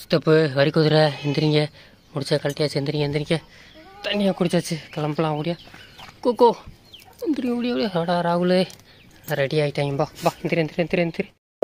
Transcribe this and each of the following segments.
சித்தப்பு வரி குதிரை எந்திரிங்க முடிச்சா கழட்டியாச்சு எந்திரிங்க எந்திரிங்க தண்ணியாக குடிச்சாச்சு கிளம்பலாம் ஓடியா கோகோ எந்திரி ஓடியா ஓடியா ஆடா ராகுலே ரெடி ஆகிட்டாங்க பா பா எந்திரி எந்திரி எந்திரி எந்திரி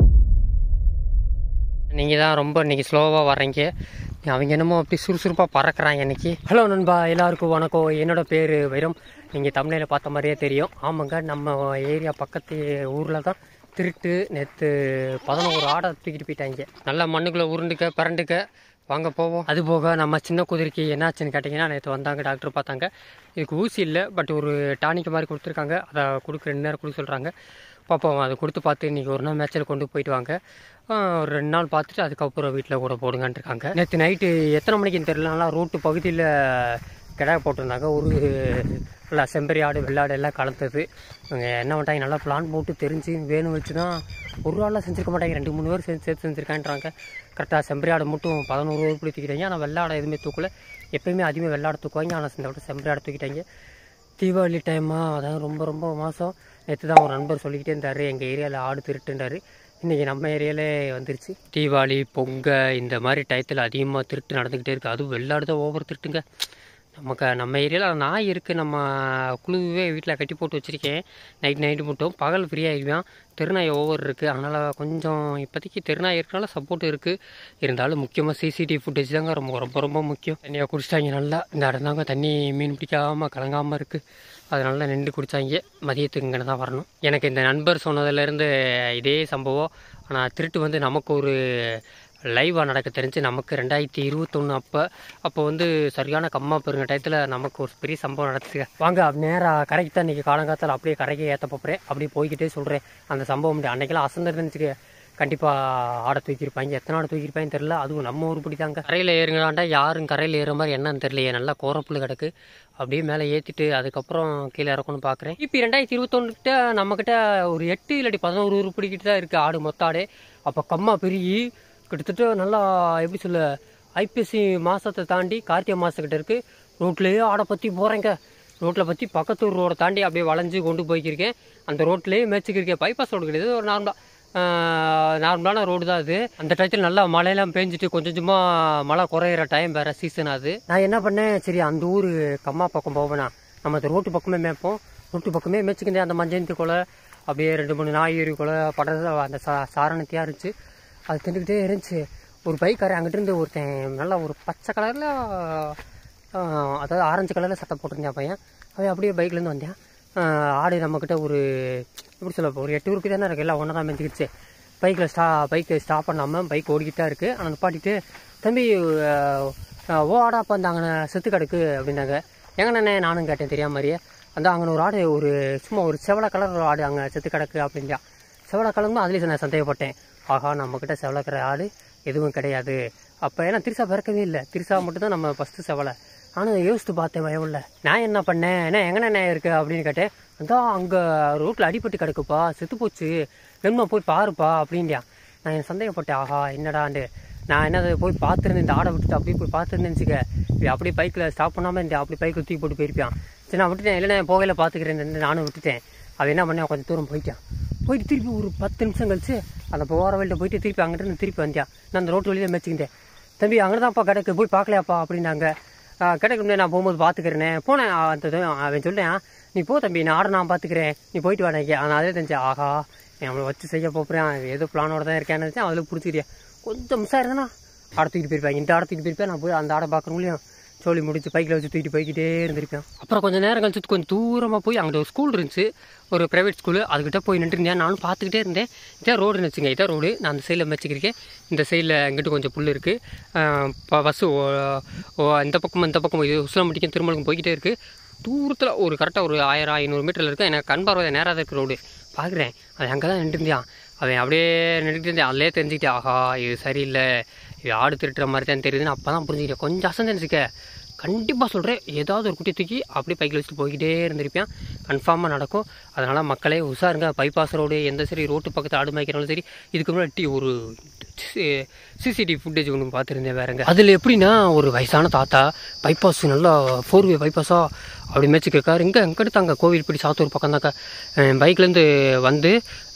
நீங்கள் தான் ரொம்ப இன்னைக்கு ஸ்லோவாக வர்றீங்க அவங்க என்னமோ அப்படி சுறுசுறுப்பாக பறக்கிறாங்க இன்னைக்கு ஹலோ நண்பா எல்லாருக்கும் வணக்கம் என்னோட பேர் வைரம் நீங்கள் தமிழில் பார்த்த மாதிரியே தெரியும் ஆமாங்க நம்ம ஏரியா பக்கத்து ஊரில் தான் திருட்டு நேற்று பதினோரு ஆடை தூக்கிட்டு போயிட்டாங்க நல்லா மண்ணுக்குள்ளே உருண்டுக்க பிறண்டுக்க வாங்க போவோம் அது போக நம்ம சின்ன குதிரைக்கு என்னாச்சுன்னு கேட்டிங்கன்னா நேற்று வந்தாங்க டாக்டர் பார்த்தாங்க இதுக்கு ஊசி இல்லை பட் ஒரு டானிக் மாதிரி கொடுத்துருக்காங்க அதை கொடுக்க ரெண்டு நேரம் கொடுக்க சொல்கிறாங்க பார்ப்போம் அதை கொடுத்து பார்த்து இன்றைக்கி ஒரு நாள் மேட்ச்சில் கொண்டு போயிட்டு வாங்க ஆ, ஒரு ரெண்டு நாள் பார்த்துட்டு அதுக்கப்புறம் வீட்டில் கூட போடுங்கன்னு இருக்காங்க நேற்று நைட்டு எத்தனை மணிக்குன்னு தெரியல நல்லா ரோட்டு பகுதியில் கிடா போட்டிருந்தாங்க ஒரு நல்லா செம்பரி ஆடு வெள்ளாடு எல்லாம் கலந்தது இவங்க என்ன பண்ணிட்டாங்க நல்லா பிளான் போட்டு தெரிஞ்சு வேணும் வச்சு தான் ஒரு ஆளாக செஞ்சுருக்க மாட்டாங்க ரெண்டு மூணு பேர் சேர்த்து சேர்த்து செஞ்சுருக்கான்றாங்க கரெக்டாக செம்பரி ஆடு மட்டும் பதினோரு பேர் இப்படி தூக்கிட்டாங்க ஆனால் வெள்ளாடை எதுவுமே தூக்கல எப்பயுமே அதிகமாக வெள்ளாடை தூக்குவாங்க ஆனால் இந்த விட செம்பரி ஆடு தூக்கிட்டாங்க தீபாவளி டைமா அதான் ரொம்ப ரொம்ப மாதம் நேற்று தான் ஒரு நண்பர் சொல்லிக்கிட்டே இருந்தார் எங்கள் ஏரியாவில் ஆடு திருட்டுன்றாரு இன்றைக்கி நம்ம ஏரியாவிலே வந்துருச்சு தீபாவளி பொங்க இந்த மாதிரி டயத்தில் அதிகமாக திருட்டு நடந்துக்கிட்டே இருக்குது அதுவும் வெள்ளாடு தான் ஓவர் திருட்டுங்க நமக்கு நம்ம ஏரியாவில் நாய் இருக்குது நம்ம குழுவே வீட்டில் கட்டி போட்டு வச்சுருக்கேன் நைட் நைட்டு மட்டும் பகல் ஃப்ரீயாகிடுவான் தெருநாய் ஓவர் இருக்குது அதனால் கொஞ்சம் இப்போதைக்கு தெருநாய் இருக்கனால சப்போர்ட் இருக்குது இருந்தாலும் முக்கியமாக சிசிடிவி ஃபுட்டேஜ் தாங்க ரொம்ப ரொம்ப ரொம்ப முக்கியம் தண்ணியாக குடிச்சிட்டாங்க நல்லா இந்த இடம் தாங்க தண்ணி மீன் பிடிக்காமல் கலங்காமல் இருக்குது அதனால நின்று குடித்தாங்க மதியத்துக்கு இங்கே தான் வரணும் எனக்கு இந்த நண்பர் சொன்னதுலேருந்து இதே சம்பவம் ஆனால் திருட்டு வந்து நமக்கு ஒரு லைவாக நடக்க தெரிஞ்சு நமக்கு ரெண்டாயிரத்தி இருபத்தொன்று அப்போ அப்போ வந்து சரியான கம்மா பெருங்க டயத்தில் நமக்கு ஒரு பெரிய சம்பவம் நடத்துங்க வாங்க நேராக கரைக்கு தான் இன்றைக்கி காலங்காலத்தில் அப்படியே கரைக்கு ஏற்ற போகிறேன் அப்படியே போய்கிட்டே சொல்கிறேன் அந்த சம்பவம் முடியும் அன்றைக்கெல்லாம் அசந்திருந்துச்சு கண்டிப்பாக ஆடை தூக்கியிருப்பாங்க எத்தனை ஆடை தூக்கியிருப்பாங்க தெரில அதுவும் நம்ம ஊர் பிடி தாங்க கரையில் ஏறுங்களாண்டா யாரும் கரையில் ஏறுற மாதிரி என்னன்னு தெரியலையே நல்லா கோரப்புல் கிடக்கு அப்படியே மேலே ஏற்றிட்டு அதுக்கப்புறம் கீழே இறக்கணும்னு பார்க்குறேன் இப்போ ரெண்டாயிரத்தி இருபத்தொன்னுக்கிட்ட நம்மக்கிட்ட ஒரு எட்டு இல்லாட்டி பதினோரு உருப்படிக்கிட்டு தான் இருக்குது ஆடு மொத்த ஆடு அப்போ கம்மா பெருகி கிட்டத்தட்ட நல்லா எப்படி சொல்ல ஐப்பசி மாதத்தை தாண்டி கார்த்திகை மாதத்துக்கிட்ட இருக்குது ரோட்லேயே ஆடை பற்றி போகிறேங்க ரோட்டில் பற்றி பக்கத்து ஊர் ரோடை தாண்டி அப்படியே வளைஞ்சு கொண்டு போய்க்கிருக்கேன் அந்த ரோட்லேயே மேய்ச்சிக்கிருக்கேன் பைபாஸ் ரோடு கிடையாது ஒரு நார்மலாக நார்மலான ரோடு தான் அது அந்த டயத்தில் நல்லா மழையெல்லாம் பேஞ்சிட்டு கொஞ்சம் கொஞ்சமாக மழை குறையிற டைம் வேறு சீசன் அது நான் என்ன பண்ணேன் சரி அந்த ஊர் கம்மா பக்கம் போவேனா நம்ம அந்த ரோட்டு பக்கமே மேய்ப்போம் ரோட்டு பக்கமே மேய்ச்சிக்கிட்டேன் அந்த மஞ்சந்தி கொலை அப்படியே ரெண்டு மூணு நாயரி கொலை படுறது அந்த சா சாரணத்தையாக இருந்துச்சு அது தின்னுக்கிட்டே இருந்துச்சு ஒரு பைக்காரன் அங்கிட்டு இருந்து ஒருத்தன் நல்லா ஒரு பச்சை கலரில் அதாவது ஆரஞ்சு கலரில் சட்டை போட்டிருந்தான் பையன் அவன் அப்படியே பைக்லேருந்து வந்தேன் ஆஹ் ஆடு நம்மக்கிட்ட ஒரு எப்படி சொல்ல ஒரு எட்டு ஊருக்கு தானே இருக்குது எல்லாம் ஒன்றா தான் மெஞ்சிக்கிடுச்சு பைக்கில் ஸ்டா பைக்கு ஸ்டாப் பண்ணாமல் பைக் ஓடிக்கிட்டு தான் இருக்குது ஆனால் நிப்பாட்டிட்டு தம்பி ஆஹ், ஆஹ், ஓ ஆடா அப்போ அந்த அங்கே செத்து கிடக்கு அப்படின்னாங்க எங்கண்ணே நானும் கேட்டேன் தெரியாம மாதிரியே அந்த அங்கே ஒரு ஆடு ஒரு சும்மா ஒரு செவலை கலர் ஒரு ஆடு அங்கே செத்து கிடக்கு அப்படின்யா செவலை கலர்னு அதுலேயும் நான் சந்தேகப்பட்டேன் ஆஹா நம்மக்கிட்ட செவலை கலர் ஆடு எதுவும் கிடையாது அப்போ ஏன்னா திருசா பிறக்கவே இல்லை திருசா மட்டும் தான் நம்ம ஃபஸ்ட்டு செவலை நானும் யோசித்து பார்த்தேன் வயவுல நான் என்ன பண்ணேன் என்ன எங்கண்ணே என்ன இருக்கு அப்படின்னு கேட்டேன் அதான் அங்கே ரோட்டில் அடிபட்டு கிடக்குப்பா செத்து போச்சு வேணுமா போய் பாருப்பா அப்படின்டியா நான் என் சந்தேகப்பட்டேன் ஆஹா என்னடாண்டு நான் என்னது போய் பார்த்துருந்தேன் இந்த ஆடை விட்டுட்டு அப்படியே போய் பார்த்துருந்தேன்னு வச்சுக்க இப்படி அப்படியே பைக்கில் ஸ்டாப் பண்ணாமல் இந்த அப்படி பைக்கில் தூக்கி போட்டு போயிருப்பான் சரி நான் விட்டுட்டேன் இல்லைன்னா போகையில் பார்த்துக்கிறேன் நானும் விட்டுட்டேன் அவன் என்ன பண்ணேன் கொஞ்சம் தூரம் போயிட்டான் போயிட்டு திருப்பி ஒரு பத்து நிமிஷம் கழிச்சு அந்த போகிற வழியில் போயிட்டு திருப்பி அங்கிட்டு இருந்து திருப்பி வந்தியான் நான் அந்த ரோட்டு வழியில் மேய்ச்சிக்கிட்டேன் தம்பி அங்கே தான்ப்பா கிடக்கு போய் பார்க்கலையாப்பா அப்படின்னாங்க கிடைக்க முடியாது நான் போகும்போது பார்த்துக்கிறேனே போனேன் ஆ, அந்த இது, அவன் சொல்லிட்டேன் நீ போ தம்பி நான் ஆட நான் பார்த்துக்கிறேன் நீ போயிட்டு வாடகை நான் அதே தெரிஞ்சேன் ஆஹா நீ அவனை வச்சு செய்ய போகிறேன் ஏதோ பிளானோட தான் இருக்கேன்னு நினச்சேன் அதில் பிடிச்சிக்கிறியா கொஞ்சம் மிஸ் ஆயிருந்தேன்னா ஆட தூக்கிட்டு போயிருப்பேன் இந்த ஆட தூக்கிட்டு போயிருப்பேன் நான் போய் அந்த ஆடை பார்க்கணும்லையும் சோழி முடிச்சு பைக்கில் வச்சு தூக்கிட்டு போய்கிட்டே இருந்திருப்பேன் அப்புறம் கொஞ்சம் நேரம் கழிச்சு கொஞ்சம் தூரமாக போய் அங்கே ஒரு ஸ்கூல் இருந்துச்சு ஒரு ப்ரைவேட் ஸ்கூலு அதுக்கிட்ட போய் நின்றுருந்தேன் நானும் பார்த்துக்கிட்டே இருந்தேன் இதான் ரோடு இருந்துச்சுங்க இதான் ரோடு நான் அந்த சைடில் மேய்ச்சிக்கிருக்கேன் இந்த சைடில் எங்கிட்ட கொஞ்சம் புல் இருக்குது பஸ்ஸு இந்த பக்கம் இந்த பக்கம் இது உசிலம்பட்டிக்கும் திருமலுக்கும் போய்கிட்டே இருக்குது தூரத்தில் ஒரு கரெக்டாக ஒரு ஆயிரம் ஐநூறு மீட்டரில் இருக்குது எனக்கு கண் பார்வை நேராக இருக்கு ரோடு பார்க்குறேன் அது அங்கே தான் நின்றுருந்தான் அவன் அப்படியே நின்றுட்டு இருந்தேன் அதிலே தெரிஞ்சுக்கிட்டேன் ஆஹா இது சரியில்லை இது ஆடு திருட்டுற மாதிரி தான் தெரியுதுன்னு அப்போ தான் புரிஞ்சுக்கிட்டேன் கொஞ்சம் அசந்துருச்சுக்க கண்டிப்பாக சொல்கிறேன் ஏதாவது ஒரு குட்டி தூக்கி அப்படியே பைக்கில் வச்சுட்டு போய்கிட்டே இருந்திருப்பேன் கன்ஃபார்மாக நடக்கும் அதனால் மக்களே உஷாருங்க பைபாஸ் ரோடு எந்த சரி ரோட்டு பக்கத்தில் ஆடு மேய்க்கிறாலும் சரி இதுக்கு முன்னாடி ஒரு சிசிடிவி ஃபுட்டேஜ் ஒன்று பார்த்துருந்தேன் வேறங்க அதில் எப்படின்னா ஒரு வயசான தாத்தா பைபாஸ் நல்லா ஃபோர் வே பைபாஸாக அப்படி மேய்ச்சிக்கு இருக்காரு இங்கே எங்கிட்ட அங்கே கோவில் பிடி சாத்தூர் பக்கம் தாங்க பைக்லேருந்து வந்து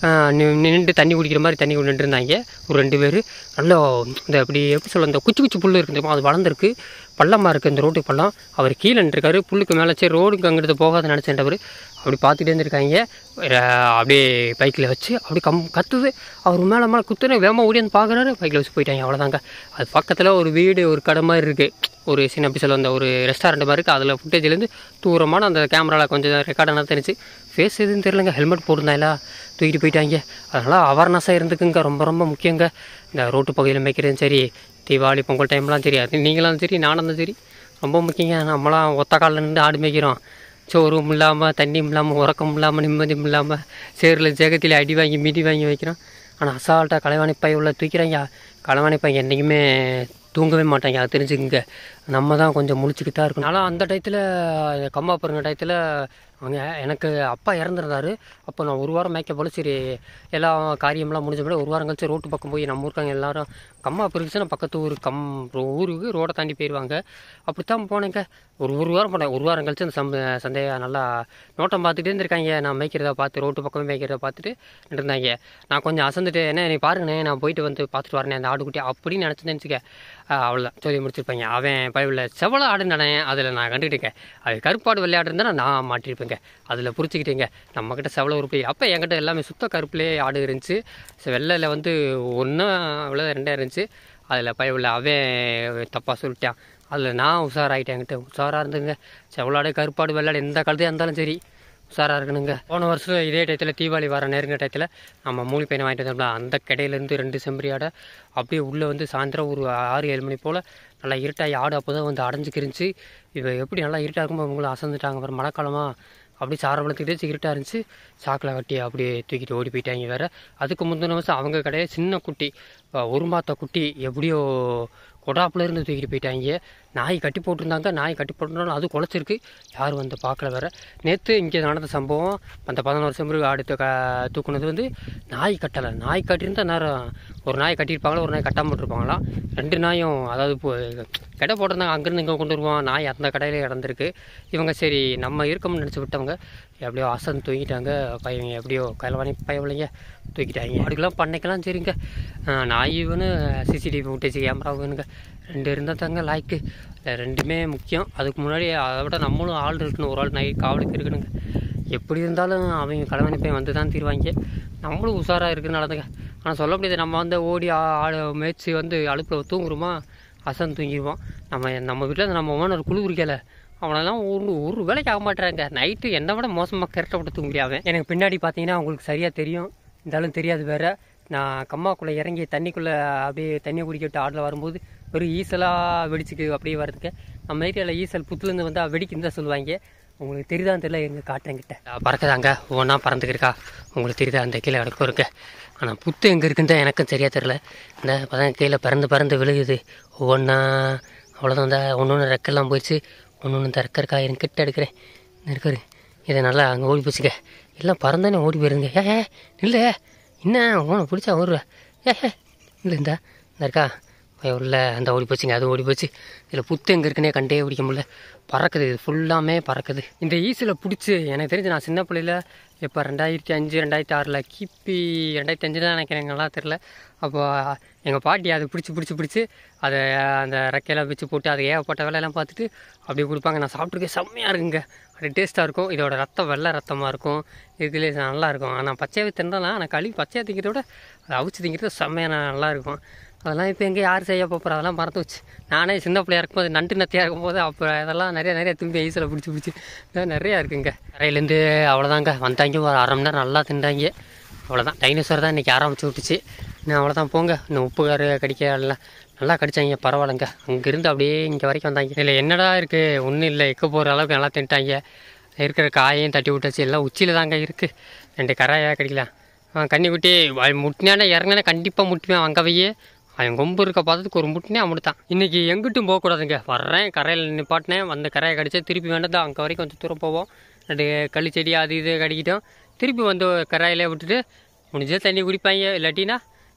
நின்று தண்ணி குடிக்கிற மாதிரி தண்ணி நின்று இருந்தாங்க ஒரு ரெண்டு பேர் நல்லா இந்த இப்படி எப்படி சொல்ல இந்த குச்சி குச்சி புல் இருக்கு தெரியுமா அது வளர்ந்துருக்கு பள்ளமாக இருக்குது இந்த ரோட்டுக்கு பள்ளம் அவர் கீழே நின்றுருக்காரு புல்லுக்கு மேலே சரி ரோடுக்கு அங்கிட்டு போகாத நினச்சேன்டவர் அப்படி பார்த்துட்டே இருந்திருக்காங்க அஹ் அப்படியே பைக்கில் வச்சு அப்படி கம் கத்துது அவர் மேலே மேலே குத்துனே வேகமாக ஓடி வந்து பார்க்குறாரு பைக்கில் வச்சு போயிட்டாங்க அவ்வளோதாங்க அது பக்கத்தில் ஒரு வீடு ஒரு கடை மாதிரி இருக்குது ஒரு சின்ன பிசல் அந்த ஒரு ரெஸ்டாரண்ட் மாதிரி இருக்குது அதில் ஃபுட்டேஜ்லேருந்து தூரமான அந்த கேமராவில் கொஞ்சம் ரெக்கார்ட் என்ன தெரிஞ்சு ஃபேஸ் எதுவும் தெரிலங்க ஹெல்மெட் போட்டிருந்தாங்களா தூக்கிட்டு போயிட்டாங்க அதனால் அவேர்னஸாக இருந்துக்குங்க ரொம்ப ரொம்ப முக்கியங்க இந்த ரோட்டு பகுதியில் மேய்க்கிறதும் சரி தீபாவளி பொங்கல் டைம்லாம் சரி அது நீங்களும் சரி நானும் சரி ரொம்ப முக்கியங்க நம்மளாம் ஒத்த காலில் நின்று ஆடு மேய்க்கிறோம் சோறும் இல்லாமல் தண்ணியும் இல்லாமல் உறக்கம் இல்லாமல் நிம்மதியும் இல்லாமல் சேரில் ஜெகத்தில் அடி வாங்கி மிதி வாங்கி வைக்கிறோம் ஆனால் அசால்ட்டாக கலைவாணிப்பாய் உள்ள தூக்கிறாங்க கலைவாணிப்பாய் என்றைக்குமே தூங்கவே மாட்டாங்க அதை தெரிஞ்சுக்கங்க நம்ம தான் கொஞ்சம் முழிச்சுக்கிட்டு தான் இருக்கணும் ஆனால் அந்த டயத்தில் கம்மா பிறந்த டயத்தில் அவங்க எனக்கு அப்பா இறந்துருந்தாரு அப்போ நான் ஒரு வாரம் மேய்க்க போல சரி எல்லா காரியம்லாம் முடிஞ்ச பிறகு ஒரு வாரம் கழிச்சு ரோட்டு பக்கம் போய் நம்ம ஊருக்காங்க எல்லாரும் கம்மா பிரிச்சுன்னா பக்கத்து ஊர் கம் ஊருக்கு ரோடை தாண்டி போயிடுவாங்க அப்படித்தான் போனேங்க ஒரு ஒரு வாரம் போனேன் ஒரு வாரம் கழிச்சு அந்த சந்த சந்தையை நல்லா நோட்டம் பார்த்துட்டே இருந்திருக்காங்க நான் மேய்க்கிறத பார்த்து ரோட்டு பக்கமே மேய்க்கிறத பார்த்துட்டு இருந்தாங்க நான் கொஞ்சம் அசந்துட்டு என்ன நீ பாருங்கண்ணே நான் போயிட்டு வந்து பார்த்துட்டு வரேன் அந்த ஆடுக்குட்டி அப்படின்னு நினச்சிட்டு நினச்சிக்க அவ்வளோதான் சொல்லி முடிச்சிருப்பாங்க அவன் பைபிளில் செவல ஆடு நடேன் அதில் நான் கண்டுக்கிட்டேன் அது கருப்பாடு விளையாடு இருந்தால் நான் மாட்டிருப்பேங்க அதில் புரிச்சுக்கிட்டேங்க நம்மக்கிட்ட செவல உருப்படி அப்போ என்கிட்ட எல்லாமே சுத்த கருப்புலேயே ஆடு இருந்துச்சு சரி, வெள்ளையில் வந்து ஒன்றா அவ்வளோ ரெண்டாக இருந்துச்சு அதில் பைபிளில் அவன் தப்பாக சொல்லிட்டான் அதில் நான் உஷாராயிட்டேன் என்கிட்ட உஷாராக இருந்துங்க செவலாடு கருப்பாடு வெள்ளாடு எந்த காலத்தையும் இருந்தாலும் சரி உஷாராக இருக்கணுங்க போன வருஷம் இதே டயத்தில் தீபாவளி வர நெருங்க டயத்தில் நம்ம மூலி பையனை வாங்கிட்டு வந்தோம்ல அந்த கடையிலேருந்து ரெண்டு செம்பரியாடை அப்படியே உள்ளே வந்து சாயந்தரம் ஒரு ஆறு ஏழு மணி போல் நல்லா இருட்டாகி ஆடு அப்போ தான் வந்து அடைஞ்சிக்கிருந்துச்சு இப்போ எப்படி நல்லா இருட்டாக இருக்கும்போது அவங்களும் அசந்துட்டாங்க அப்புறம் மழைக்காலமா அப்படியே சாரபலத்துக்கிட்டே இருட்டாக இருந்துச்சு சாக்கில் கட்டி அப்படியே தூக்கிட்டு ஓடி போயிட்டாங்க வேறு அதுக்கு முந்தின வருஷம் அவங்க கடையே சின்ன குட்டி அஹ் ஒரு மாத்த குட்டி எப்படியோ கொடாப்புல இருந்து தூக்கிட்டு போயிட்டாங்க நாய் கட்டி போட்டிருந்தாங்க நாய் கட்டி போட்டிருந்தாலும் அது குலைச்சிருக்கு யாரும் வந்து பார்க்கல வேற நேற்று இங்கே நடந்த சம்பவம் அந்த பதினோரு செம்பரு அடுத்து க தூக்குனது வந்து நாய் கட்டலை நாய் கட்டியிருந்தா நேரம் ஒரு நாய் கட்டியிருப்பாங்களா ஒரு நாய் கட்டாமல் விட்டுருப்பாங்களாம் ரெண்டு நாயும் அதாவது இப்போ கடை போட்டிருந்தாங்க அங்கேருந்து இங்கே கொண்டு வருவான் நாய் அந்த கடையில இறந்துருக்கு இவங்க சரி நம்ம இருக்கோம்னு நினச்சி விட்டவங்க எப்படியோ அசன் தூக்கிட்டாங்க பையன் எப்படியோ கைலவாணி பயவில்லைங்க தூக்கிட்டாங்க அதுக்கெல்லாம் பண்ணைக்கெல்லாம் சரிங்க ஆஹ் நாய் இவனு சிசிடிவி ஃபுட்டேஜ் கேமரா வேணுங்க ரெண்டு இருந்தால் தாங்க லாய்க்கு இந்த ரெண்டுமே முக்கியம் அதுக்கு முன்னாடி அதை விட நம்மளும் ஆள் இருக்கணும் ஒரு ஆள் நாய் காவலுக்கு இருக்கணுங்க எப்படி இருந்தாலும் அவங்க கலவணி பையன் வந்து தான் தீருவாங்க நம்மளும் உஷாராக இருக்குன்னு நடந்துங்க ஆனால் சொல்ல முடியாது நம்ம வந்து ஓடி ஆ- ஆடு மேய்ச்சி வந்து அடுப்பில் தூங்குறோமா அசன் தூங்கிடுவோம் நம்ம நம்ம வீட்டில் நம்ம ஓனர் குழு குடிக்கல அவனெல்லாம் ஒரு ஒரு வேலைக்கு ஆக மாட்டாங்க நைட்டு என்னை விட மோசமாக கரெக்டாக விட்டு தூங்க முடியாது எனக்கு பின்னாடி பார்த்தீங்கன்னா உங்களுக்கு சரியாக தெரியும் இருந்தாலும் தெரியாது வேற நான் கம்மாக்குள்ளே இறங்கி தண்ணிக்குள்ளே அப்படியே தண்ணி குடிக்கிட்டு ஆடில் வரும்போது ஒரு ஈசலாக வெடிச்சுக்கு அப்படியே வரதுக்கு நம்ம ஏரியாவில் ஈசல் புத்துலேருந்து வந்தால் வெடிக்குன்னு தான் சொல்லுவாங்க உங்களுக்கு தெரியுதான்னு தெரியல எங்கள் காட்டுறங்கிட்ட பறக்குதாங்க ஒவ்வொன்றா பறந்துக்கிருக்கா உங்களுக்கு தெரியுதா அந்த கீழே இடக்கும் இருக்கு ஆனால் புத்து எங்கே இருக்குன்னு தான் எனக்கும் சரியாக தெரில இந்த இப்போதான் கீழே பறந்து பறந்து விழுகுது ஒவ்வொன்றா அவ்வளோதான் இந்த ஒன்று ஒன்று ரெக்கெல்லாம் போயிடுச்சு ஒன்று ஒன்று இந்த ரெக்க இருக்கா எனக்கு கிட்ட எடுக்கிறேன் இருக்காரு இதை நல்லா அங்கே ஓடி போச்சுங்க எல்லாம் பறந்தானே ஓடி போயிருங்க ஏ ஏ இல்லை என்ன உன பிடிச்சா ஓடுற ஏ ஏ இல்லை இந்த இந்த இருக்கா பையன் உள்ள அந்த ஓடி போச்சுங்க அது ஓடி போச்சு இதில் புத்து எங்கே இருக்குன்னே கண்டே பிடிக்க முடியல பறக்குது இது ஃபுல்லாமே பறக்குது இந்த ஈஸில் பிடிச்சி எனக்கு தெரிஞ்சு நான் சின்ன பிள்ளையில இப்போ ரெண்டாயிரத்தி அஞ்சு ரெண்டாயிரத்தி ஆறில் கிபி ரெண்டாயிரத்தி அஞ்சு தான் நினைக்கிறேன் எனக்கு நல்லா தெரில அப்போ எங்கள் பாட்டி அதை பிடிச்சி பிடிச்சி பிடிச்சி அதை அந்த ரெக்கையெல்லாம் வச்சு போட்டு அதை ஏகப்பட்ட வேலையெல்லாம் பார்த்துட்டு அப்படியே கொடுப்பாங்க நான் சாப்பிட்ருக்கேன் செம்மையாக இருக்குங்க அது டேஸ்ட்டாக இருக்கும் இதோட ரத்தம் வெள்ளை ரத்தமாக இருக்கும் இதுலேயே நல்லா இருக்கும் ஆனால் பச்சையாகவே தின்றலாம் ஆனால் களி பச்சையாக திங்கிறத விட அதை அவிச்சு திங்கிறது செம்மையாக நல்லா இருக்கும் அதெல்லாம் இப்போ எங்கே யார் செய்ய போகிறா அதெல்லாம் மறந்து வச்சு நானே சின்ன பிள்ளையா இருக்கும்போது நண்டு நத்தியாக இருக்கும்போது அப்போ அதெல்லாம் நிறைய நிறைய திரும்பி ஈஸில் பிடிச்சி பிடிச்சி இதெல்லாம் நிறையா இருக்குங்க கரையிலேருந்து அவ்வளோதாங்க வந்தாங்க ஒரு அரை மணி நேரம் நல்லா திண்டாங்க அவ்வளோதான் டைனோசர் தான் இன்றைக்கி ஆரம்பிச்சு விட்டுச்சு இன்னும் அவ்வளோதான் போங்க இன்னும் உப்பு காரு கடிக்க எல்லாம் நல்லா கடிச்சாங்க பரவாயில்லைங்க அங்கேருந்து அப்படியே இங்கே வரைக்கும் வந்தாங்க இதில் என்னடா இருக்குது ஒன்றும் இல்லை எக்க போகிற அளவுக்கு நல்லா தின்ட்டாங்க இருக்கிற காயையும் தட்டி விட்டாச்சு எல்லாம் உச்சியில் தாங்க இருக்குது ரெண்டு கராயாக கடிக்கலாம் அவன் கண்ணி குட்டி முட்டினானே இறங்கினா கண்டிப்பாக முட்டுவேன் அங்கே வையே அவன் கொம்பு இருக்க பார்த்ததுக்கு ஒரு முட்டினே அமுடுத்தான் இன்றைக்கி எங்கிட்டும் போகக்கூடாதுங்க வர்றேன் கரையில் நிப்பாட்டினேன் வந்த கரையை கடிச்சா திருப்பி வேண்டது அங்கே வரைக்கும் கொஞ்சம் தூரம் போவோம் ரெண்டு களி செடி அது இது கடிக்கிட்டோம் திருப்பி வந்து கரையிலே விட்டுட்டு முடிஞ்சா தண்ணி குடிப்பாங்க இல்லாட்டினா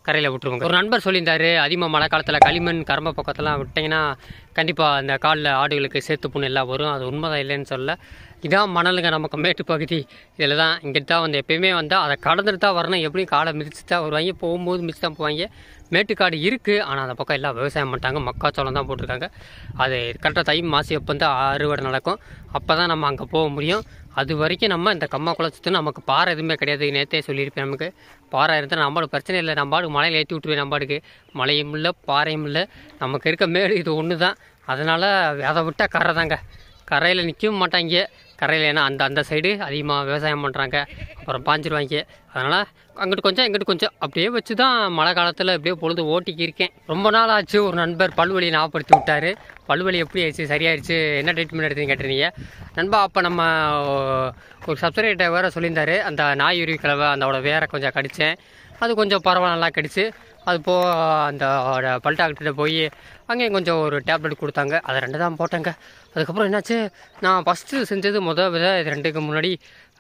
கரையில் விட்டுருவாங்க ஒரு நண்பர் சொல்லியிருந்தாரு அதிகமாக மழை காலத்தில் களிமண் கரம்ப பக்கத்தெல்லாம் விட்டிங்கன்னா கண்டிப்பாக அந்த காலில் ஆடுகளுக்கு சேத்து புண்ணு எல்லாம் வரும் அது உண்மைதான் இல்லைன்னு சொல்ல இதான் மணலுங்க நமக்கு மேட்டு பகுதி இதில் தான் இங்கே தான் வந்து எப்பயுமே வந்தால் அதை கடந்துட்டு தான் வரணும் எப்படியும் காலை மிதிச்சு தான் வருவாங்க போகும்போது மிதிச்சு தான் போவாங்க மேட்டுக்காடு இருக்குது ஆனால் அந்த பக்கம் எல்லாம் விவசாயம் பண்ணிட்டாங்க மக்காச்சோளம் தான் போட்டிருக்காங்க அது கரெக்டாக தை மாசி அப்போ தான் அறுவடை நடக்கும் அப்போ தான் நம்ம அங்கே போக முடியும் அது வரைக்கும் நம்ம இந்த கம்மா குளத்துட்டு நமக்கு பாறை எதுவுமே கிடையாது நேற்றே சொல்லியிருப்பேன் நமக்கு பாறை இருந்தால் நம்மளுக்கு பிரச்சனை இல்லை நம்மளுக்கு மலையில் ஏற்றி விட்டுருவேன் நம்மளுக்கு மலையும் இல்லை பாறையும் இல்லை நமக்கு இருக்க மேடு இது ஒன்று தான் அதனால் அதை விட்டால் கரை தாங்க கரையில் நிற்கவும் மாட்டாங்க கரையில் ஏன்னா அந்த அந்த சைடு அதிகமாக விவசாயம் பண்ணுறாங்க அப்புறம் பாஞ்சிருவாங்க அதனால் அங்கிட்டு கொஞ்சம் இங்கிட்டு கொஞ்சம் அப்படியே வச்சு தான் மழை காலத்தில் அப்படியே பொழுது ஓட்டிக்கி இருக்கேன் ரொம்ப நாள் ஆச்சு ஒரு நண்பர் பல்வலியை ஞாபகப்படுத்தி விட்டார் பல்வலி எப்படி ஆயிடுச்சு சரியாயிடுச்சு என்ன ட்ரீட்மெண்ட் எடுத்தீங்க கேட்டிருந்தீங்க நண்பா அப்போ நம்ம ஒரு சப்ஸ்கிரைட்ட வேறு சொல்லியிருந்தாரு அந்த நாயுருவி கிழவை அதோட வேரை கொஞ்சம் கடித்தேன் அது கொஞ்சம் பரவாயில்ல நல்லா கடிச்சு அது போ அந்த பல் டாக்டர்கிட்ட போய் அங்கேயும் கொஞ்சம் ஒரு டேப்லெட் கொடுத்தாங்க அதை ரெண்டு தான் போட்டேங்க அதுக்கப்புறம் என்னாச்சு நான் ஃபஸ்ட்டு செஞ்சது முத வித இது ரெண்டுக்கு முன்னாடி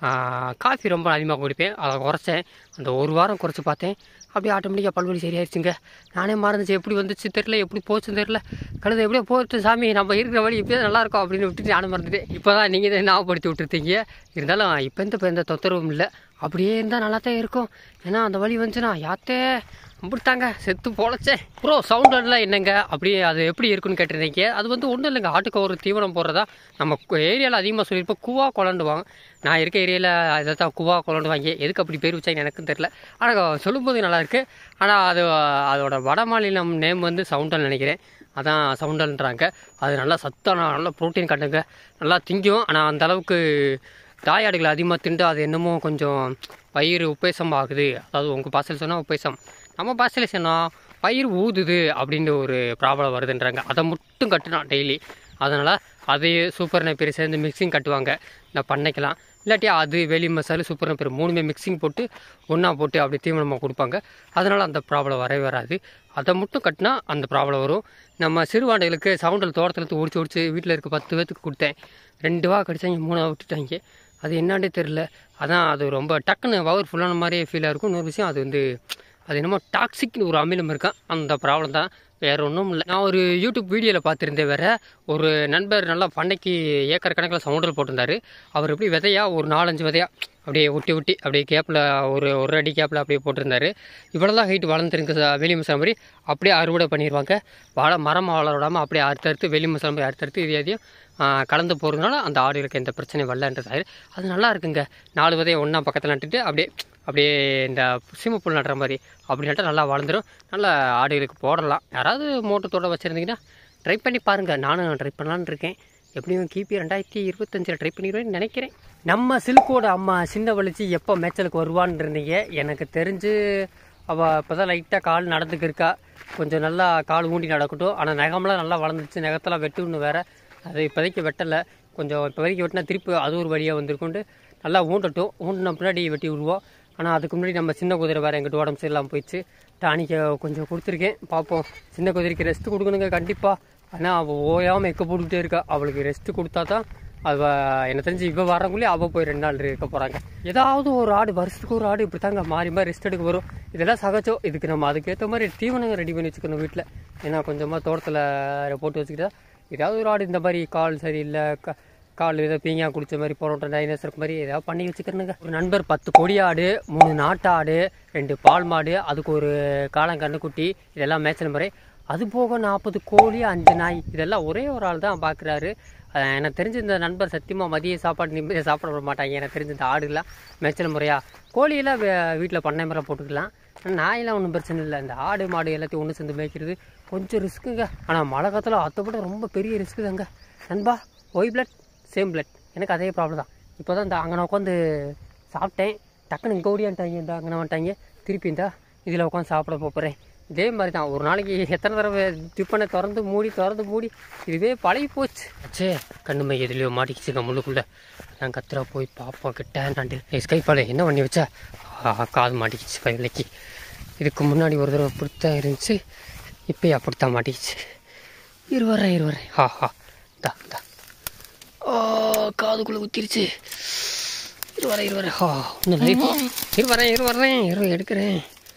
காஃபி ரொம்ப அதிகமாக குடிப்பேன் அதை குறைச்சேன் அந்த ஒரு வாரம் குறைச்சி பார்த்தேன் அப்படியே ஆட்டோமேட்டிக்காக பல்வலி சரியாயிருச்சுங்க நானே மறந்துச்சு எப்படி வந்துச்சு தெரில எப்படி போச்சுன்னு தெரில கழுதை எப்படியோ போட்டு சாமி நம்ம இருக்கிற வழி இப்படியே நல்லா இருக்கும் அப்படின்னு விட்டுட்டு நானும் மறந்துட்டேன் இப்போ தான் நீங்கள் தான் ஞாபகப்படுத்தி விட்டுருத்தீங்க இருந்தாலும் இப்போ எந்த இப்போ எந்த தொந்தரவும் இல்லை அப்படியே இருந்தால் நல்லா தான் இருக்கும் ஏன்னா அந்த வழி வந்துச்சுன்னா யாத்தே அப்படித்தாங்க செத்து பொழைச்சேன் ப்ரோ சவுண்டெல்லாம் என்னங்க அப்படியே அது எப்படி இருக்குன்னு கேட்டிருந்தீங்க அது வந்து ஒன்றும் இல்லைங்க ஆட்டுக்கு ஒரு தீவனம் போடுறதா நம்ம ஏரியாவில் அதிகமாக சொல்லியிருப்போம் குவா குழண்டுவாங்க நான் இருக்க ஏரியாவில் அதை தான் குவா குழண்டுவாங்க எதுக்கு அப்படி பேர் வச்சாங்க எனக்கும் தெரில ஆனால் சொல்லும்போது நல்லா இருக்கு ஆனால் அது அதோட வட மாநிலம் நேம் வந்து சவுண்டல் நினைக்கிறேன் அதான் சவுண்டல்ன்றாங்க அது நல்லா சத்தான நல்லா ப்ரோட்டீன் கட்டுங்க நல்லா திங்கும் ஆனால் அந்த அளவுக்கு தாயாடுகள் அதிகமாக திண்டு அது என்னமோ கொஞ்சம் வயிறு உப்பேசம் ஆகுது அதாவது உங்கள் பாசல் சொன்னால் உப்பேசம் நம்ம பாசையில் சொன்னால் பயிர் ஊதுது அப்படின்ற ஒரு ப்ராப்ளம் வருதுன்றாங்க அதை மட்டும் கட்டுனா டெய்லி அதனால் அதையே சூப்பர் நெப்பேர் சேர்ந்து மிக்சிங் கட்டுவாங்க இந்த பண்ணைக்கெல்லாம் இல்லாட்டி அது வெளி மசாலு சூப்பர் நெப்பேர் மூணுமே மிக்சிங் போட்டு ஒன்றா போட்டு அப்படி தீவனமாக கொடுப்பாங்க அதனால் அந்த ப்ராப்ளம் வரவே வராது அதை மட்டும் கட்டினா அந்த ப்ராப்ளம் வரும் நம்ம சிறுவாண்டைகளுக்கு சவுண்டில் தோட்டத்தில் உடிச்சு உடிச்சு வீட்டில் இருக்க பத்து பேத்துக்கு கொடுத்தேன் ரெண்டு வா கடிச்சாங்க மூணாவது விட்டுட்டாங்க அது என்னான்னே தெரில அதான் அது ரொம்ப டக்குன்னு பவர் ஃபுல்லான மாதிரியே ஃபீலாக இருக்கும் இன்னொரு விஷயம் அது வந்து அது என்னமோ டாக்ஸிக்னு ஒரு அமிலம் இருக்கான் அந்த ப்ராப்ளம் தான் வேறு ஒன்றும் இல்லை நான் ஒரு யூடியூப் வீடியோவில் பார்த்துருந்தேன் வேற ஒரு நண்பர் நல்லா பண்ணைக்கு ஏக்கர் கணக்கில் சவுண்டல் போட்டிருந்தாரு அவர் எப்படி விதையா ஒரு நாலஞ்சு விதையா அப்படியே ஒட்டி ஒட்டி அப்படியே கேப்பில் ஒரு ஒரு அடி கேப்பில் அப்படியே போட்டிருந்தாரு இவ்வளோ தான் ஹைட் வளர்ந்துருக்கு வெளி மசாலா மாதிரி அப்படியே அறுவடை பண்ணிடுவாங்க வாழை மரம் வளர விடாமல் அப்படியே அறுத்தறுத்து வெளி மசாலா மாதிரி அறுத்தறுத்து இது எதையும் கலந்து போகிறதுனால அந்த ஆடுகளுக்கு எந்த பிரச்சனையும் வரலன்றது அது நல்லா இருக்குங்க நாலு விதையை ஒன்றா பக்கத்தில் நட்டுட்டு அப்படியே அப்படியே இந்த சீமப்புல் நடுற மாதிரி அப்படி நட்டால் நல்லா வளர்ந்துடும் நல்லா ஆடுகளுக்கு போடலாம் யாராவது மோட்டத்தோட வச்சுருந்தீங்கன்னா ட்ரை பண்ணி பாருங்கள் நானும் ட்ரை பண்ணலான்னு இருக்கேன் எப்படியும் கிபி ரெண்டாயிரத்தி இருபத்தஞ்சில் ட்ரை பண்ணிடுவேன்னு நினைக்கிறேன் நம்ம சில்கோட அம்மா சின்ன வலிச்சு எப்போ மேய்ச்சலுக்கு வருவான்னு இருந்தீங்க எனக்கு தெரிஞ்சு அவள் இப்போ தான் லைட்டாக கால் நடந்துக்கு இருக்கா கொஞ்சம் நல்லா கால் ஊண்டி நடக்கட்டும் ஆனால் நகமெல்லாம் நல்லா வளர்ந்துச்சு நகத்தெல்லாம் வெட்டுன்னு வேற அது இப்போதைக்கு வெட்டலை கொஞ்சம் இப்போ வரைக்கும் வெட்டினா திருப்பி அது ஒரு வழியாக வந்திருக்குன்ட்டு நல்லா ஊண்டட்டும் ஊண்டின பின்னாடி வெட்டி விடுவோம் ஆனால் அதுக்கு முன்னாடி நம்ம சின்ன குதிரை வேறு எங்கிட்ட உடம்பு சரியில்லாமல் போயிடுச்சு டானிக்கை கொஞ்சம் கொடுத்துருக்கேன் பார்ப்போம் சின்ன குதிரைக்கு ரெஸ்ட் கொடுக்கணுங்க கண்டிப்பாக ஆனால் அவள் ஓயாமல் எக்க போட்டுக்கிட்டே இருக்கா அவளுக்கு ரெஸ்ட் கொடுத்தா தான் அவ எனக்கு தெரிஞ்சு இப்போ வரக்குள்ளே அவள் போய் ரெண்டு நாள் இருக்க போகிறாங்க ஏதாவது ஒரு ஆடு வருஷத்துக்கு ஒரு ஆடு இப்படி தாங்க மாறி மாறி ரெஸ்ட் எடுக்க வரும் இதெல்லாம் சகஜம் இதுக்கு நம்ம அதுக்கேற்ற மாதிரி தீவனங்க ரெடி பண்ணி வச்சுக்கணும் வீட்டில் ஏன்னா கொஞ்சமாக தோட்டத்தில் போட்டு வச்சுக்கிட்டா ஏதாவது ஒரு ஆடு இந்த மாதிரி கால் சரியில்லை க கால் ஏதோ பீங்கா குடிச்ச மாதிரி பரோட்டா டைனோசர் மாதிரி ஏதாவது பண்ணி வச்சுக்கிறனுங்க ஒரு நண்பர் பத்து கொடி ஆடு மூணு நாட்டு ஆடு ரெண்டு பால் மாடு அதுக்கு ஒரு காளான் கண்ணுக்குட்டி இதெல்லாம் மேய்ச்சல் முறை அது போக நாற்பது கோழி அஞ்சு நாய் இதெல்லாம் ஒரே ஒரு ஆள் தான் பார்க்குறாரு எனக்கு தெரிஞ்ச இந்த நண்பர் சத்தியமாக மதிய சாப்பாடு நிம்மதியாக சாப்பிட விட மாட்டாங்க எனக்கு தெரிஞ்ச இந்த ஆடுலாம் மேய்ச்சல் முறையா கோழியெல்லாம் வீட்டில் பண்ணை முறை போட்டுக்கலாம் ஆனா நாயெல்லாம் ஒன்றும் பிரச்சனை இல்லை இந்த ஆடு மாடு எல்லாத்தையும் ஒன்று சேர்ந்து மேய்க்கிறது கொஞ்சம் ரிஸ்க்குங்க ஆனால் மழை காலத்தில் அதை விட ரொம்ப பெரிய ரிஸ்க்கு தாங்க நண்பா ஒய் பிளட் சேம் பிளட் எனக்கு அதே ப்ராப்ளம் தான் இப்போ தான் இந்த அங்கே உட்காந்து சாப்பிட்டேன் டக்குன்னு இங்கே ஓடியான்ட்டாங்க இந்த அங்கே வந்துட்டாங்க திருப்பி இந்த இதில் உட்காந்து சாப்பிட போகிறேன் இதே மாதிரி தான் ஒரு நாளைக்கு எத்தனை தடவை டிஃபனை திறந்து மூடி திறந்து மூடி இதுவே பழகி போச்சு சே கண்ணு மை எதுலையோ மாட்டிக்கிச்சுங்க முள்ளுக்குள்ளே நான் கத்துறா போய் பார்ப்போம் கிட்ட நாண்டு ஸ்கைப்பால் என்ன பண்ணி வச்சா ஆ, காது மாட்டிக்கிச்சு கைவிலைக்கு இதுக்கு முன்னாடி ஒரு தடவை அப்படித்தான் இருந்துச்சு இப்போயே அப்படித்தான் மாட்டிக்கிச்சு இரு வரேன் இரு வரேன் ஹா ஹா தா தா ஓ காதுக்குள்ளே ஊத்திருச்சு இரு வரேன் இரு வரேன் ஹா ஒன்றும் இரு வரேன் இரு வரேன் இரு எடுக்கிறேன்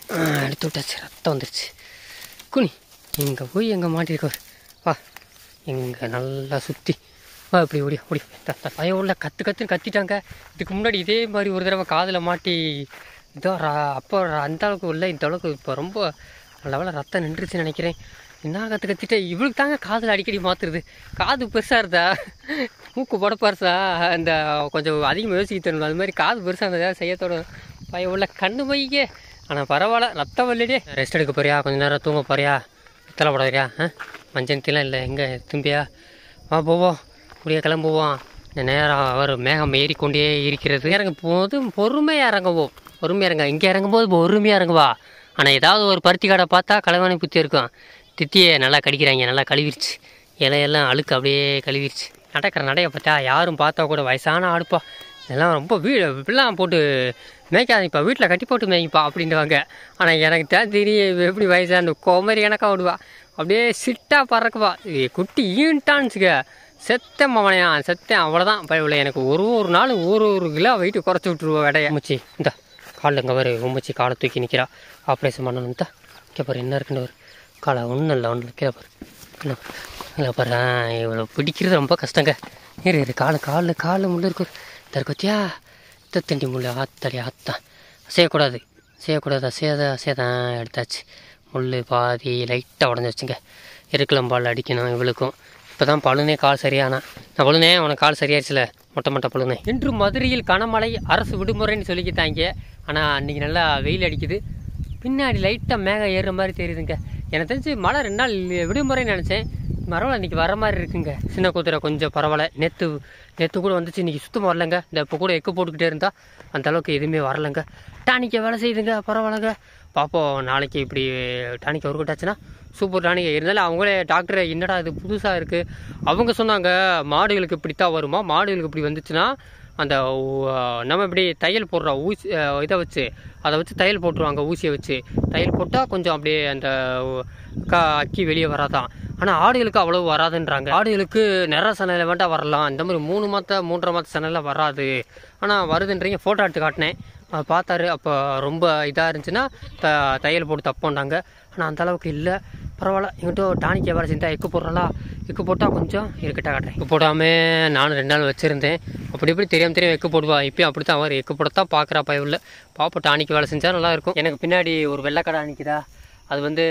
ஆ, எடுத்து விட்டாச்சு ரத்தம் வந்துருச்சு குனி இங்கே போய் எங்கே மாட்டிருக்கவர் வா இங்கே நல்லா சுற்றி வா இப்படி ஓடி ஓடி த- த- பயம் உள்ள கற்று கற்றுன்னு கத்திட்டாங்க இதுக்கு முன்னாடி இதே மாதிரி ஒரு தடவை காதில் மாட்டி இதோ ர- அப்போ ர- அந்த அளவுக்கு உள்ள இந்த அளவுக்கு இப்போ ரொம்ப லெவலில் ரத்தம் நின்றுச்சுன்னு நினைக்கிறேன் என்ன கற்று கத்திட்டு இவளுக்கு தாங்க காதில் அடிக்கடி மாற்றுறது காது பெருசாக இருந்தா மூக்கு படப்பாருசா அந்த கொஞ்சம் அதிகமாக யோசிக்க தரணும் அது மாதிரி காது பெருசாக இருந்ததா செய்யத்தோட பயம் உள்ள கண்ணு மையே ஆனால் பரவாயில்ல ரத்தம் வரலடி ரெஸ்ட் எடுக்க போறியா கொஞ்ச நேரம் தூங்க போறியா பித்தளை போடாதியா ஆ மஞ்சள் இல்லை எங்கே தும்பியா வா போவோம் அப்படியே கிளம்புவோம் இந்த நேரம் அவர் மேகம் ஏறிக்கொண்டே இருக்கிறது இறங்கும் போது பொறுமையாக இறங்குவோம் பொறுமையாக இறங்க இங்கே இறங்கும்போது பொறுமையாக இறங்குவா ஆனால் ஏதாவது ஒரு பருத்தி கடை பார்த்தா கலவாணி புத்தி இருக்கும் தித்தியை நல்லா கடிக்கிறாங்க நல்லா கழுவிருச்சு இலையெல்லாம் அழுக்கு அப்படியே கழுவிருச்சு நடக்கிற நடைய பார்த்தா யாரும் பார்த்தா கூட வயசான ஆடுப்பா இதெல்லாம் ரொம்ப வீடு இப்படிலாம் போட்டு மேய்க்காதீப்பா வீட்டில் கட்டி போட்டு மேய்ப்பா அப்படின்வாங்க ஆனால் எனக்கு தான் தெரியும் இவ எப்படி வயசான கோமரி கணக்காக விடுவா அப்படியே சிட்டாக பறக்குவா இது குட்டி ஈன்ட்டான்னுச்சுக்க செத்தேன் மவனையா செத்தேன் அவ்வளோதான் பயவில் எனக்கு ஒரு ஒரு நாள் ஒரு ஒரு கிலோ வெயிட்டு குறைச்சி விட்ருவா விடைய முச்சி இந்த காலில் இங்கே வரு உம்மச்சி காலை தூக்கி நிற்கிறா ஆப்ரேஷன் பண்ணணும் தான் இங்கே பாரு என்ன இருக்குன்னு ஒரு காலை ஒன்றும் இல்லை ஒன்றும் கீழே பாரு என்ன இல்லை பாரு ஆ, இவ்வளோ பிடிக்கிறது ரொம்ப கஷ்டங்க இரு இரு காலு காலு காலு முள்ள இருக்கு தற்கத்தியா தண்டி முள்ள ஆத்தாடி ஆத்தா செய்யக்கூடாது செய்யக்கூடாது அசையாத அசையாதான் எடுத்தாச்சு முள் பாதி லைட்டாக உடஞ்சிருச்சுங்க எருக்கலம்பால் அடிக்கணும் இவளுக்கும் இப்போ தான் பழுனே கால் சரியானா நான் பழுனே உனக்கு கால் சரியாச்சுல மொட்டை மொட்டை பழுனே இன்று மதுரையில் கனமழை அரசு விடுமுறைன்னு சொல்லிக்கிட்டாங்க ஆனால் அன்றைக்கி நல்லா வெயில் அடிக்குது பின்னாடி லைட்டாக மேகம் ஏறுற மாதிரி தெரியுதுங்க எனக்கு தெரிஞ்சு மழை ரெண்டு நாள் விடுமுறைன்னு நினச்சேன் மரவலை இன்னைக்கு வர மாதிரி இருக்குங்க சின்ன குதிரை கொஞ்சம் பரவாயில்ல நேற்று நேற்று கூட வந்துச்சு இன்னைக்கு சுத்தமாக வரலங்க இந்த இப்போ கூட எக்கு போட்டுக்கிட்டே இருந்தா அந்த அளவுக்கு எதுவுமே வரலங்க டானிக்கை வேலை செய்யுதுங்க பரவாயில்லங்க பார்ப்போம் நாளைக்கு இப்படி டானிக் ஒர்க் அவுட் ஆச்சுன்னா சூப்பர் டானிக் இருந்தாலும் அவங்களே டாக்டர் என்னடா இது புதுசாக இருக்குது அவங்க சொன்னாங்க மாடுகளுக்கு இப்படித்தான் வருமா மாடுகளுக்கு இப்படி வந்துச்சுன்னா அந்த ஊ- நம்ம இப்படி தையல் போடுற ஊசி அஹ் இதை வச்சு அதை வச்சு தையல் போட்டுருவாங்க ஊசியை வச்சு தையல் போட்டால் கொஞ்சம் அப்படியே அந்த ஊ- க அக்கி வெளியே வராதான் ஆனால் ஆடுகளுக்கு அவ்வளவு வராதுன்றாங்க ஆடுகளுக்கு நிற சனையில் வேண்டாம் வரலாம் இந்த மாதிரி மூணு மாத மூன்றரை மாத சனையில் வராது ஆனால் வருதுன்றீங்க ஃபோட்டோ எடுத்து காட்டினேன் அவர் பார்த்தாரு அப்போ ரொம்ப இதாக இருந்துச்சுன்னா த தையல் போட்டு தப்போண்டாங்க ஆனால் அந்த அளவுக்கு இல்லை பரவாயில்ல எங்கிட்ட டானிக் வேறு செஞ்சா எக்கு போடுறலா எக்கு போட்டால் கொஞ்சம் இருக்கட்டா காட்டுறேன் எக்கு போடாமல் நானும் ரெண்டு நாள் வச்சுருந்தேன் அப்படி இப்படி தெரியாம தெரியாம எக்கு போடுவா இப்பயும் அப்படி தான் அவர் எக்கு போடத்தான் பார்க்குறா பயவில் பாப்போம் டானிக் வேலை செஞ்சால் நல்லாயிருக்கும் எனக்கு பின்னாடி ஒரு வெள்ளைக்கடை நிற்கிதா அது வந்து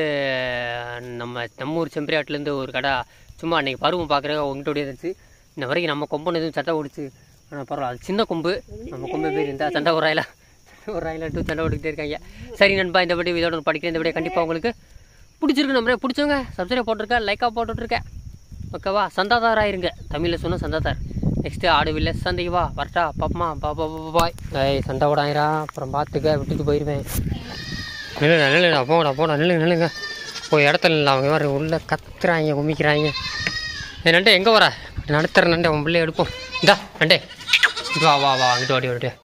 நம்ம நம்ம ஊர் செம்பரியாட்டிலேருந்து ஒரு கடை சும்மா அன்றைக்கி பருவம் பார்க்குறேன் உங்ககிட்ட ஓடி இருந்துச்சு இன்ன வரைக்கும் நம்ம கொம்பன் எதுவும் சட்டை ஓடிச்சு ஆனால் பரவாயில்ல அது சின்ன கொம்பு நம்ம கொம்பு பேர் இருந்தால் சண்டை ஒரு ராயில ஒரு ராயில டூ சண்டை ஓடிக்கிட்டே இருக்காங்க சரி நண்பா இந்த வீடியோ இதோட படிக்கிறேன் இந்த வீடியோ கண்டிப்பாக உங்களுக்கு பிடிச்சிருக்கு நம்ம பிடிச்சவங்க சப்ஸ்கிரைப் போட்டிருக்கேன் லைக்காக போட்டுட்ருக்கேன் ஓகேவா சந்தாதார் ஆயிருங்க தமிழில் சொன்ன சந்தாதார் நெக்ஸ்ட்டு ஆடு வில்ல சந்தைக்கு வா வரட்டா பாப்பமா பா பா பா, பாய் ஏய் சண்டை ஓடாயிரா அப்புறம் பார்த்துக்க விட்டுட்டு போயிடுவேன் நில்லுங்க நில்லுங்க போங்கடா போடா நில்லுங்க நில்லுங்க போய் இடத்துல இல்லை அவங்க வேறு உள்ளே கத்துறாங்க குமிக்கிறாங்க ஏ நண்டே எங்கே வர நடுத்துற நண்டே உன் பிள்ளைய எடுப்போம் இந்தா நண்டே இங்க வா வா வா அங்கிட்டு வாடி வாடி